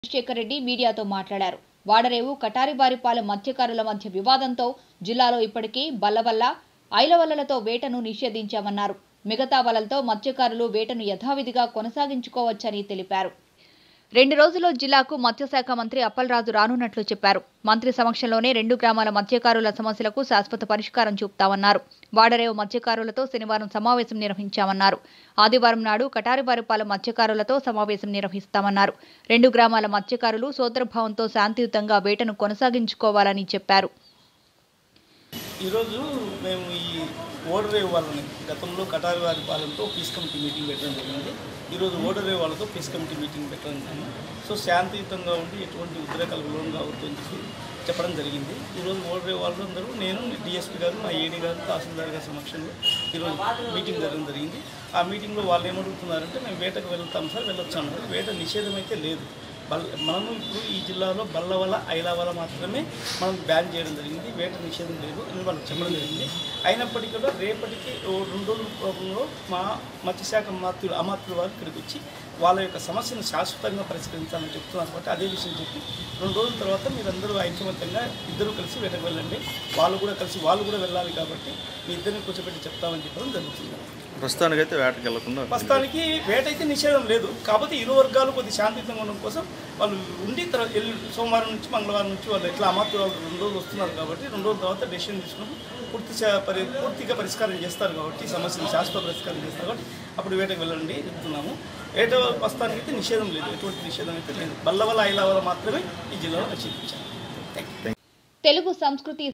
చంద్రశేఖర్ రెడ్డి మీడియాతో మాట్లాడారు వాడరేవు కటారిబారిపాలెం మత్స్యకారుల మధ్య వివాదంతో జిల్లాలో ఇప్పటికీ బల్లవల్ల ఐలవల్లలతో వేటను నిషేధించామన్నారు మిగతా వలలతో మత్స్యకారులు వేటను యథావిధిగా కొనసాగించుకోవచ్చని తెలిపారు రెండు రోజుల్లో జిల్లాకు మత్స్యశాఖ మంత్రి అప్పలరాజు రానున్నట్లు చెప్పారు మంత్రి సమక్షంలోనే రెండు గ్రామాల మత్స్యకారుల సమస్యలకు శాశ్వత పరిష్కారం చూపుతామన్నారు వాడరేవు మత్స్యకారులతో శనివారం సమావేశం నిర్వహించామన్నారు ఆదివారం నాడు కటారిబారిపాలెం మత్స్యకారులతో సమావేశం నిర్వహిస్తామన్నారు రెండు గ్రామాల మత్స్యకారులు సోదరభావంతో శాంతియుతంగా వేటను కొనసాగించుకోవాలని చెప్పారు ఈరోజు మేము ఈ ఓడరేవు వాళ్ళని గతంలో కటారి వారి పాలెంతో పీస్ కమిటీ మీటింగ్ పెట్టడం జరిగింది ఈరోజు ఓడరేవు వాళ్ళతో పీస్ కమిటీ మీటింగ్ పెట్టడం సో శాంతియుతంగా ఉండి ఎటువంటి ఉద్రేకాలకు లోన్ కావద్దు అని చెప్పి చెప్పడం జరిగింది ఈరోజు ఓడరేవు వాళ్ళందరూ నేను డిఎస్పీ గారు మా ఏడీ గారు తహసీల్దార్ గారి సమక్షంలో ఈరోజు మీటింగ్ జరగడం జరిగింది ఆ మీటింగ్లో వాళ్ళు ఏమడుగుతున్నారంటే మేము వేటకు వెళ్తాం సార్ వెళ్ళొచ్చు అన్నారు వేట నిషేధం అయితే లేదు బల్ మనము ఇప్పుడు ఈ జిల్లాలో బల్లవల ఐలవల మాత్రమే మనం బ్యాన్ చేయడం జరిగింది వేట నిషేధం లేదు అని వాళ్ళకి చెప్పడం జరిగింది అయినప్పటికీ కూడా రేపటికి ఓ రెండు రోజుల పూర్వంలో మా మత్స్యశాఖ మాతృలు అమాత్రుల వారు ఇక్కడికి వచ్చి వాళ్ళ యొక్క సమస్యను శాశ్వతంగా పరిష్కరించాలని చెప్తున్నారు కాబట్టి అదే విషయం చెప్పి రెండు రోజుల తర్వాత మీరందరూ ఐక్యమత్యంగా ఇద్దరు కలిసి వేటకు వెళ్ళండి వాళ్ళు కూడా కలిసి వాళ్ళు కూడా వెళ్ళాలి కాబట్టి మీ ఇద్దరిని కూర్చోబెట్టి చెప్తామని చెప్పడం జరుగుతుంది ప్రస్తుతానికైతే వేటకి వెళ్లకుండా ప్రస్తుతానికి వేట అయితే నిషేధం లేదు కాకపోతే ఇరు వర్గాలు కొద్ది శాంతియుతంగా ఉండడం కోసం వాళ్ళు ఉండి తర్వాత ఎల్లు సోమవారం నుంచి మంగళవారం నుంచి వాళ్ళు ఎట్లా అమాత్రు వాళ్ళు రెండు రోజులు వస్తున్నారు కాబట్టి రెండు రోజుల తర్వాత డెసిషన్ తీసుకుని పూర్తి శా- పరి పూర్తిగా పరిష్కారం చేస్తారు కాబట్టి ఈ సమస్యను శాశ్వత పరిష్కారం చేస్తారు కాబట్టి అప్పుడు వేటకు వెళ్ళండి చెప్తున్నాము వేట ప్రస్తుతానికి అయితే నిషేధం లేదు ఎటువంటి నిషేధం అయితే లేదు బల్లవల ఐలవల మాత్రమే ఈ జిల్లాలో నిషేధించారు థ్యాంక్ యూ తెలుగు సంస్కృతి